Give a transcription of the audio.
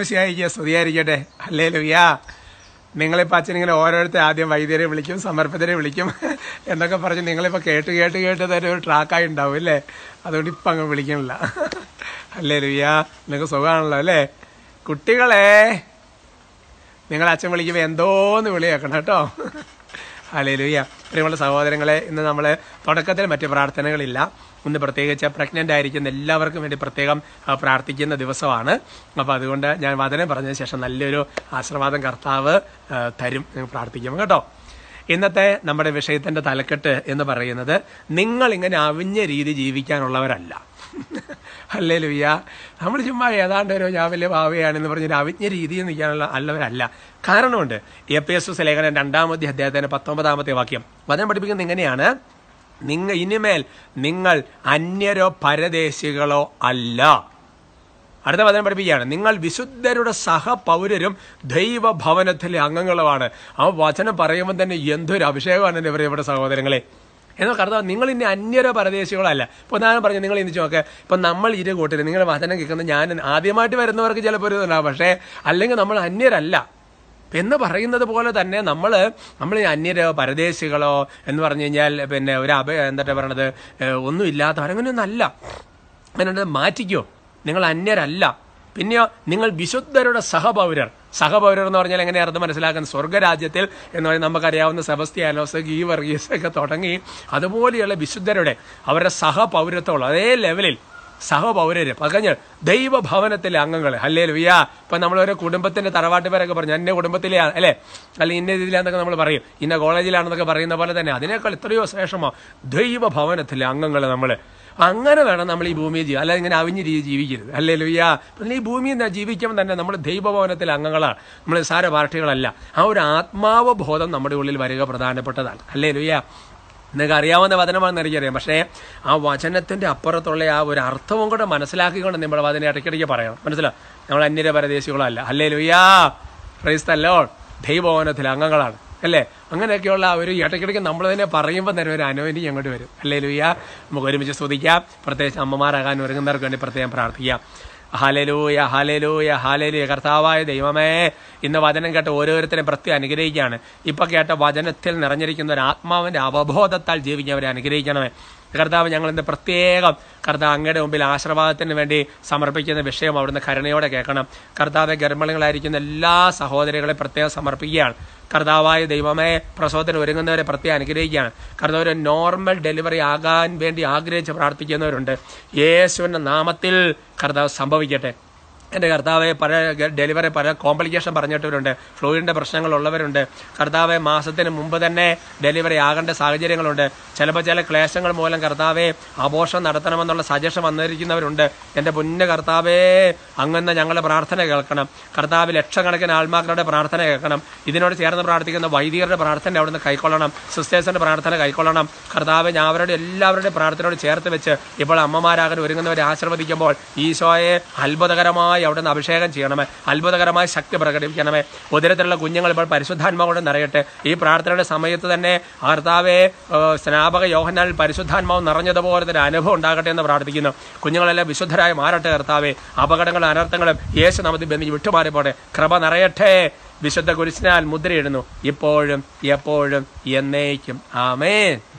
ഈശോമിശിയായിരിക്കുക സ്തുതിയായിരിക്കട്ടെ അല്ലേ ലുയ്യാ നിങ്ങളിപ്പോൾ അച്ഛനിങ്ങനെ ഓരോരുത്തർ ആദ്യം വൈദ്യരെ വിളിക്കും സമർപ്പിതരെ വിളിക്കും എന്നൊക്കെ പറഞ്ഞ് നിങ്ങളിപ്പോൾ കേട്ട് കേട്ട് കേട്ട് തന്നെ ഒരു ട്രാക്കായി ഉണ്ടാവും അല്ലേ അതുകൊണ്ട് ഇപ്പം അങ്ങ് വിളിക്കണില്ല അല്ലേ ലുയ്യാ നിങ്ങൾക്ക് സുഖമാണല്ലോ അല്ലേ കുട്ടികളെ നിങ്ങൾ അച്ഛൻ വിളിക്കുമ്പോൾ എന്തോന്ന് വിളി കേൾക്കണം കേട്ടോ അലേലുയ്യ പ്രിയമുള്ള സഹോദരങ്ങളെ ഇന്ന് നമ്മൾ തുടക്കത്തിൽ മറ്റ് പ്രാർത്ഥനകളില്ല ഇന്ന് പ്രത്യേകിച്ച് പ്രഗ്നൻ്റ് ആയിരിക്കുന്ന എല്ലാവർക്കും വേണ്ടി പ്രത്യേകം ആ, പ്രാർത്ഥിക്കുന്ന ദിവസമാണ് അപ്പോൾ അതുകൊണ്ട് ഞാൻ വചനം പറഞ്ഞതിന് ശേഷം നല്ലൊരു ആശീർവാദം കർത്താവ് ആ, തരും നിങ്ങൾ പ്രാർത്ഥിക്കും കേട്ടോ ഇന്നത്തെ നമ്മുടെ വിഷയത്തിന്റെ തലക്കെട്ട് എന്ന് പറയുന്നത് നിങ്ങൾ ഇങ്ങനെ അവിഞ്ഞ രീതി ജീവിക്കാനുള്ളവരല്ല അല്ലേ ലുയ്യ നമ്മൾ ചുമ്മാ ഏതാണ്ട് ഒരു ഞാൻ വലിയ ഭാവിയാണെന്ന് പറഞ്ഞൊരു അവിജ്ഞ രീതിയിൽ നിൽക്കാനുള്ള അല്ലവരല്ല കാരണമുണ്ട് എ എസ് എസ് ലേഖനം രണ്ടാമത്തെ അധ്യായത്തിന്റെ പത്തൊമ്പതാമത്തെ വാക്യം വചനം പഠിപ്പിക്കുന്നത് ഇങ്ങനെയാണ് നിങ്ങൾ ഇനിമേൽ നിങ്ങൾ അന്യരോ പരദേശികളോ അല്ല അടുത്ത വചനം പഠിപ്പിക്കുകയാണ് നിങ്ങൾ വിശുദ്ധരുടെ സഹപൗരരും ദൈവഭവനത്തിലെ അംഗങ്ങളുമാണ് ആ വചനം പറയുമ്പോൾ തന്നെ എന്തൊരു അഭിഷേകമാണ് എൻ്റെ പ്രിയപ്പെട്ട സഹോദരങ്ങളെ എന്നാൽ കർത്താവ് നിങ്ങൾ ഇനി അന്യര പരദേശികളല്ല ഇപ്പോൾ ഞാൻ പറഞ്ഞു നിങ്ങൾ ഇന്ന് നോക്കെ ഇപ്പം നമ്മൾ ഇരു കൂട്ടര് നിങ്ങളുടെ വചനം കേൾക്കുന്നത് ഞാൻ ആദ്യമായിട്ട് വരുന്നവർക്ക് ചിലപ്പോൾ ഒരു ഇതുണ്ടാവും പക്ഷേ അല്ലെങ്കിൽ നമ്മൾ അന്യരല്ല എന്ന് പറയുന്നത് പോലെ തന്നെ നമ്മൾ നമ്മൾ ഈ അന്യരോ പരദേശികളോ എന്ന് പറഞ്ഞു കഴിഞ്ഞാൽ പിന്നെ ഒരു അഭ എന്താ പറയണത് ഏഹ് ഒന്നുമില്ലാത്തവർ അങ്ങനെയൊന്നും അല്ല അങ്ങനെ മാറ്റിക്കോ നിങ്ങൾ അന്യരല്ല പിന്നെയോ നിങ്ങൾ വിശുദ്ധരുടെ സഹപൗരർ സഹപൗരർ എന്ന് പറഞ്ഞാൽ എങ്ങനെ അർത്ഥം മനസ്സിലാക്കാൻ സ്വർഗരാജ്യത്തിൽ എന്ന് പറഞ്ഞാൽ നമുക്കറിയാവുന്ന സെബസ്ത്യാനോസ് ഗീ വർഗീസ് ഒക്കെ തുടങ്ങി അതുപോലെയുള്ള വിശുദ്ധരുടെ അവരുടെ സഹപൗരത്വമുള്ള അതേ ലെവലിൽ സഹപൗരര് പകഞ്ഞ് ദൈവഭവനത്തിലെ അംഗങ്ങൾ അല്ലേ ലുയ്യ ഇപ്പൊ നമ്മളൊരു കുടുംബത്തിന്റെ തറവാട്ട് പേരൊക്കെ പറഞ്ഞു എന്നെ കുടുംബത്തിലെ അല്ലേ അല്ലെങ്കിൽ ഇന്ന രീതിയിലാന്നൊക്കെ നമ്മൾ പറയും ഇന്ന കോളേജിലാണെന്നൊക്കെ പറയുന്ന പോലെ തന്നെ അതിനേക്കാൾ എത്രയോ ശ്രേഷ്ഠമോ ദൈവഭവനത്തിലെ അംഗങ്ങൾ നമ്മൾ അങ്ങനെ വേണം നമ്മൾ ഈ ഭൂമിയിൽ ജീവി അല്ലാതെ ഇങ്ങനെ അവിഞ്ഞ് രീതി ജീവിക്കരുത് അല്ലേ ലുയ്യ പിന്നെ ഈ ഭൂമിയിൽ നിന്ന് ജീവിക്കുമ്പോൾ തന്നെ നമ്മൾ ദൈവഭവനത്തിലെ അംഗങ്ങളാണ് നമ്മൾ സാര പാർട്ടികളല്ല ആ ഒരു ആത്മാവ ബോധം നമ്മുടെ ഉള്ളിൽ വരിക പ്രധാനപ്പെട്ടതാണ് അല്ലേ ലുയ്യ നിങ്ങൾക്ക് അറിയാവുന്ന വചനമാണെന്ന് എനിക്കറിയാം പക്ഷേ ആ വചനത്തിന്റെ അപ്പുറത്തുള്ള ആ ഒരു അർത്ഥവും കൂടെ മനസ്സിലാക്കിക്കൊണ്ട് നമ്മൾ അതിനെ ഇടയ്ക്കിടയ്ക്ക് പറയണം മനസ്സിലാവും നമ്മൾ അന്യര പരദേശികളല്ല അല്ലേ ലുയ്യാ ക്രൈസ്തല്ലോ ദൈവഭവനത്തിലെ അംഗങ്ങളാണ് അല്ലേ അങ്ങനെയൊക്കെയുള്ള ആ ഒരു ഇടയ്ക്കിടയ്ക്ക് നമ്മൾ തന്നെ പറയുമ്പോൾ തന്നെ ഒരു അനുഭവം അങ്ങോട്ട് വരും അല്ലേ ലുയ്യ നമുക്ക് ഒരുമിച്ച് സ്തുതിക്കാം പ്രത്യേകിച്ച് അമ്മമാരാകാൻ ഒരുങ്ങുന്നവർക്ക് വേണ്ടി പ്രത്യേകം പ്രാർത്ഥിക്കാം ഹാലലൂയ ഹാലലൂയ ഹാലലൂയ കർത്താവായ ദൈവമേ ഇന്ന് വചനം കേട്ട ഓരോരുത്തരെയും പ്രത്യേകം അനുഗ്രഹിക്കുകയാണ് ഇപ്പൊ കേട്ട വചനത്തിൽ നിറഞ്ഞിരിക്കുന്ന ഒരു ആത്മാവിന്റെ അവബോധത്താൽ ജീവിക്കുന്നവരെ അനുഗ്രഹിക്കണമേ കർത്താവ് ഞങ്ങൾ ഇന്ന് പ്രത്യേകം കർത്താവ് അങ്ങയുടെ മുമ്പിൽ ആശീർവാദത്തിന് വേണ്ടി സമർപ്പിക്കുന്ന വിഷയം അവിടുന്ന് കരുണയോടെ കേൾക്കണം കർത്താവ് ഗർഭിണികളായിരിക്കുന്ന എല്ലാ സഹോദരികളെ പ്രത്യേകം സമർപ്പിക്കുകയാണ് കർത്താവായ ദൈവമേ പ്രസവത്തിന് ഒരുങ്ങുന്നവരെ പ്രത്യേകം അനുഗ്രഹിക്കുകയാണ് കർത്താവ് ഒരു നോർമൽ ഡെലിവറി ആകാൻ വേണ്ടി ആഗ്രഹിച്ച് പ്രാർത്ഥിക്കുന്നവരുണ്ട് യേശുവിന്റെ നാമത്തിൽ കർത്താവ് സംഭവിക്കട്ടെ എൻ്റെ കർത്താവെ പല ഡെലിവറി പല കോംപ്ലിക്കേഷൻ പറഞ്ഞിട്ടവരുണ്ട് ഫ്ലൂയിഡിൻ്റെ പ്രശ്നങ്ങളുള്ളവരുണ്ട് കർത്താവെ മാസത്തിന് മുമ്പ് തന്നെ ഡെലിവറി ആകേണ്ട സാഹചര്യങ്ങളുണ്ട് ചിലപ്പോൾ ചില ക്ലേശങ്ങൾ മൂലം കർത്താവെ ആഘോഷം നടത്തണമെന്നുള്ള സജഷൻ വന്നിരിക്കുന്നവരുണ്ട് എൻ്റെ പുണ്യ കർത്താവേ അങ്ങനെ ഞങ്ങളുടെ പ്രാർത്ഥന കേൾക്കണം കർത്താവ് ലക്ഷക്കണക്കിന് ആത്മാക്കളുടെ പ്രാർത്ഥന കേൾക്കണം ഇതിനോട് ചേർന്ന് പ്രാർത്ഥിക്കുന്ന വൈദികരുടെ പ്രാർത്ഥന അവിടുന്ന് കൈക്കൊള്ളണം സിസ്റ്റേഴ്സിന്റെ പ്രാർത്ഥന കൈക്കൊള്ളണം കർത്താവ് ഞാൻ അവരുടെ എല്ലാവരുടെയും പ്രാർത്ഥനയോട് ചേർത്ത് വെച്ച് ഇപ്പോൾ അമ്മമാരാകാൻ ഒരുങ്ങുന്നവരെ ആശീർവദിക്കുമ്പോൾ ഈശോയെ അത്ഭുതകരമായി അവിടുന്ന് അഭിഷേകം ചെയ്യണമേ അത്ഭുതകരമായ ശക്തി പ്രകടിപ്പിക്കണമേ ഉദരത്തിലുള്ള കുഞ്ഞുങ്ങൾ ഇപ്പോൾ പരിശുദ്ധാത്മാവോട് നിറയട്ടെ ഈ പ്രാർത്ഥനയുടെ സമയത്ത് തന്നെ കർത്താവെ ഏഹ്, സ്നാപക യോഹനാൽ പരിശുദ്ധാത്മാവ് നിറഞ്ഞതുപോലെ തന്നെ അനുഭവം ഉണ്ടാകട്ടെ എന്ന് പ്രാർത്ഥിക്കുന്നു കുഞ്ഞുങ്ങളെല്ലാം വിശുദ്ധരായി മാറട്ടെ കർത്താവെ അപകടങ്ങളും അനർത്ഥങ്ങളും യേശു നമുക്ക് ബന്ധിച്ച് വിട്ടുമാറിപ്പോട്ടെ കൃപ നിറയട്ടെ വിശുദ്ധ കുരിശിനാൽ മുദ്രയിടുന്നു ഇപ്പോഴും എപ്പോഴും എന്നേക്കും ആമേൻ